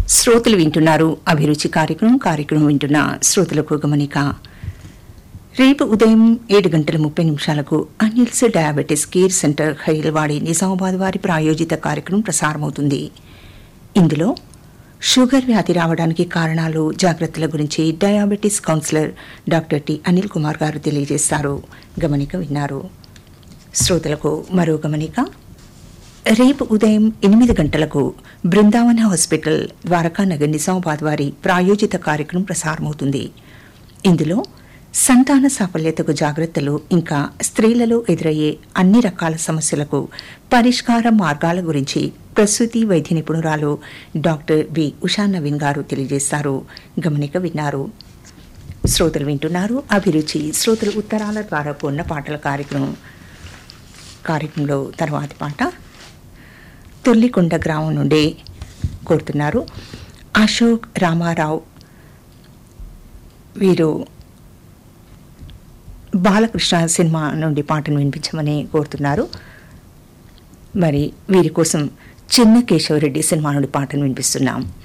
శ్రోతలు వింటున్నారు అభిరుచి కార్యక్రమం కార్యక్రమం వింటున్న శ్రోతలకు గమనిక రేపు ఉదయం ఏడు గంటల ముప్పై నిమిషాలకు Anil's diabetes care centre Khaleelwadi Nizamabad వారి ప్రాయోజిత కార్యక్రమం ప్రసారమవుతుంది ఇందులో షుగర్ వ్యాధి రావడానికి కారణాలు జాగ్రత్తల గురించి diabetes counsellor doctor T Anil Kumar garu తెలియజేస్తారు గమనిక విన్నారు శ్రోతలకు మరో గమనిక రేపు ఉదయం ఎనిమిది గంటలకు బృందావన హాస్పిటల్ ద్వారకానగర్ నిజామాబాద్ వారి ప్రాయోజిత కార్యక్రమం ప్రసారమవుతుంది ఇందులో సంతాన సాఫల్యతకు జాగ్రత్తలు ఇంకా స్త్రీలలో ఎదురయ్యే అన్ని రకాల సమస్యలకు పరిష్కార మార్గాల గురించి ప్రసూతి వైద్య నిపుణురాలు డాక్టర్ బి ఉషా నవీన్ గారు తెలియజేస్తారు గమనిక విన్నారు శ్రోతలు వింటున్నారు అభిరుచి శ్రోతలు ఉత్తరాల ద్వారా కూడిన పాటల కార్యక్రమం కార్యక్రమంలో తర్వాతి పాట తొల్లికొండ గ్రామం నుండి కోరుతున్నారు అశోక్ రామారావు వీరు బాలకృష్ణ సినిమా నుండి పాటను వినిపించమని కోరుతున్నారు మరి వీరి కోసం చిన్న కేశవరెడ్డి సినిమా నుండి పాటను వినిపిస్తున్నాం